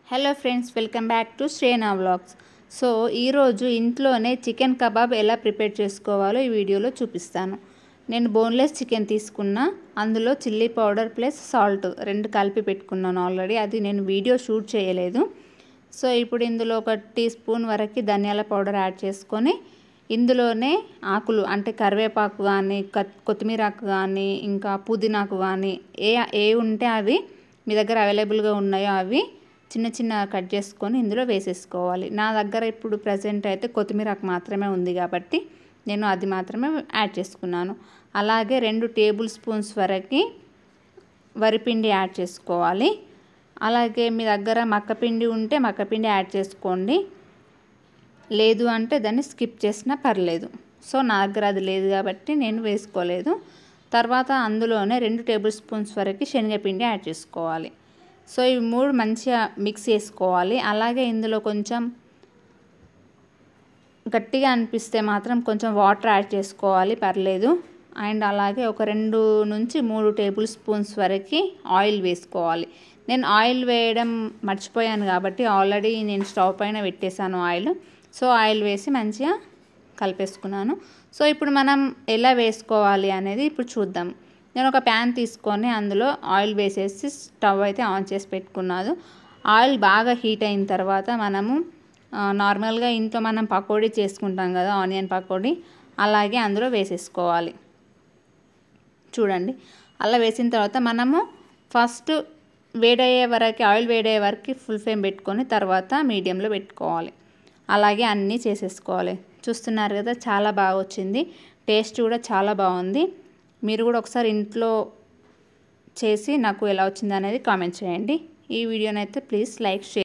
hello friends welcome back to Shrena vlogs so ఈరోజు ఇంట్లోనే chicken kebab ఎలా ప్రిపేర్ చేసుకోవాలో ఈ వీడియోలో చూపిస్తాను నేను బోన్లెస్ చికెన్ తీసుకున్నా అందులో చిల్లీ పౌడర్ ప్లస్ సాల్ట్ రెండు కలిపి పెట్టుకున్నాను ఆల్రెడీ అది నేను వీడియో షూట్ చేయలేదు సో ఇప్పుడు ఇందులో ఒక టీ స్పూన్ వరకు ధనియాల పౌడర్ యాడ్ చేసుకొని ఇందులోనే ఆకులు అంటే కరివేపాకు కానీ కొత్తిమీర ఆకు కానీ ఇంకా పుదీనాకు కానీ ఏ ఏ ఉంటే అవి మీ దగ్గర అవైలబుల్గా ఉన్నాయో అవి చిన్న చిన్న కట్ చేసుకొని ఇందులో వేసేసుకోవాలి నా దగ్గర ఇప్పుడు ప్రజెంట్ అయితే కొత్తిమీర ఆకు మాత్రమే ఉంది కాబట్టి నేను అది మాత్రమే యాడ్ చేసుకున్నాను అలాగే రెండు టేబుల్ స్పూన్స్ వరకు వరిపిండి యాడ్ చేసుకోవాలి అలాగే మీ దగ్గర మక్కపిండి ఉంటే మక్కపిండి యాడ్ చేసుకోండి లేదు అంటే దాన్ని స్కిప్ చేసినా పర్లేదు సో నా దగ్గర అది లేదు కాబట్టి నేను వేసుకోలేదు తర్వాత అందులోనే రెండు టేబుల్ స్పూన్స్ వరకు శనగపిండి యాడ్ చేసుకోవాలి సో ఇవి మూడు మంచిగా మిక్స్ చేసుకోవాలి అలాగే ఇందులో కొంచెం గట్టిగా అనిపిస్తే మాత్రం కొంచెం వాటర్ యాడ్ చేసుకోవాలి పర్లేదు అండ్ అలాగే ఒక రెండు నుంచి మూడు టేబుల్ స్పూన్స్ వరకు ఆయిల్ వేసుకోవాలి నేను ఆయిల్ వేయడం మర్చిపోయాను కాబట్టి ఆల్రెడీ నేను స్టవ్ పైన పెట్టేశాను ఆయిల్ సో ఆయిల్ వేసి మంచిగా కలిపేసుకున్నాను సో ఇప్పుడు మనం ఎలా వేసుకోవాలి అనేది ఇప్పుడు చూద్దాం నేను ఒక ప్యాన్ తీసుకొని అందులో ఆయిల్ వేసేసి స్టవ్ అయితే ఆన్ చేసి పెట్టుకున్నాను ఆయిల్ బాగా హీట్ అయిన తర్వాత మనము నార్మల్గా ఇంట్లో మనం పకోడీ చేసుకుంటాం కదా ఆనియన్ పకోడీ అలాగే అందులో వేసేసుకోవాలి చూడండి అలా వేసిన తర్వాత మనము ఫస్ట్ వేడయ్యే వరకు ఆయిల్ వేడయ్యే వరకు ఫుల్ ఫ్లేమ్ పెట్టుకొని తర్వాత మీడియంలో పెట్టుకోవాలి అలాగే అన్నీ చేసేసుకోవాలి చూస్తున్నారు కదా చాలా బాగా వచ్చింది టేస్ట్ కూడా చాలా బాగుంది మీరు కూడా ఒకసారి ఇంట్లో చేసి నాకు ఎలా వచ్చింది అనేది కామెంట్ చేయండి ఈ వీడియోనైతే ప్లీజ్ లైక్ షేర్